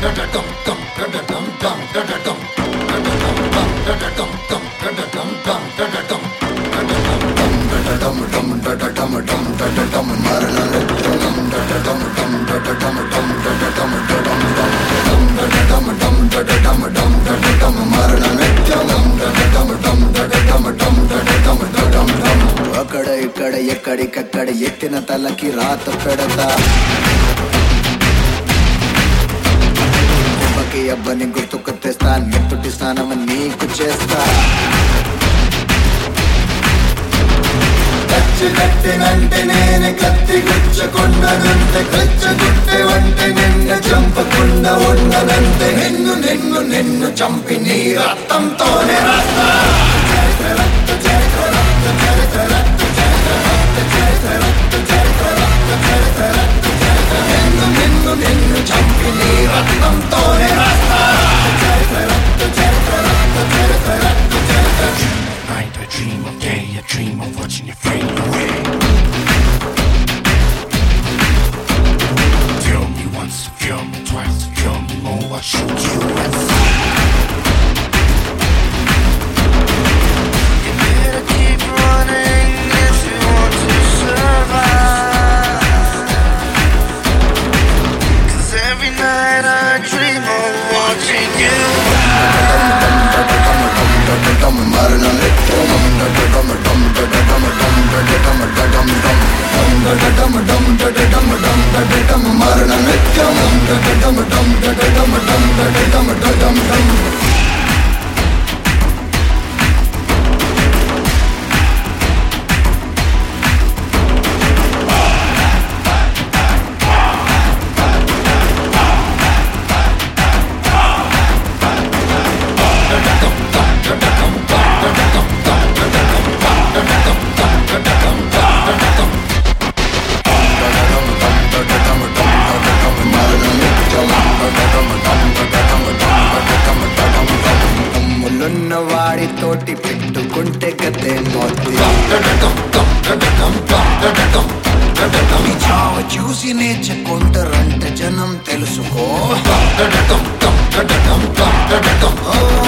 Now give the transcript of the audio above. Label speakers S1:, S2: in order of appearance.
S1: అక్కడ ఇక్కడ ఎక్కడికక్కడ ఎత్తిన తలకి రాత పెడతా కుమ్మకి అబ్బని గుర్తుకు తెస్తా నెత్తుటి స్నానం నీకు చేస్తా కచ్చి కట్టినంటే నేను కత్తి గుచ్చకుండనంటే కచ్చగుట్టే వంటి నిన్ను చంపకుండా ఉండనంటే నిన్ను నిన్ను నిన్ను చంపి నీ రక్తంతోనే రాస్తా నిన్ను నిన్ను నిన్ను చంపి నీ రక్తంతోనే రాస్తా
S2: Night I dream of day, I dream of watching you fade away. Feel me once, feel me twice, feel me more, I shoot you once. You better keep running if you want to survive. Cause every night I dream of watching you.
S1: ముళ్ళున్న వాడితోటి పెట్టుకుంటే గతే మోతి ఈ చావ చూసి నేర్చుకుంటారంట జనం తెలుసుకో ఓ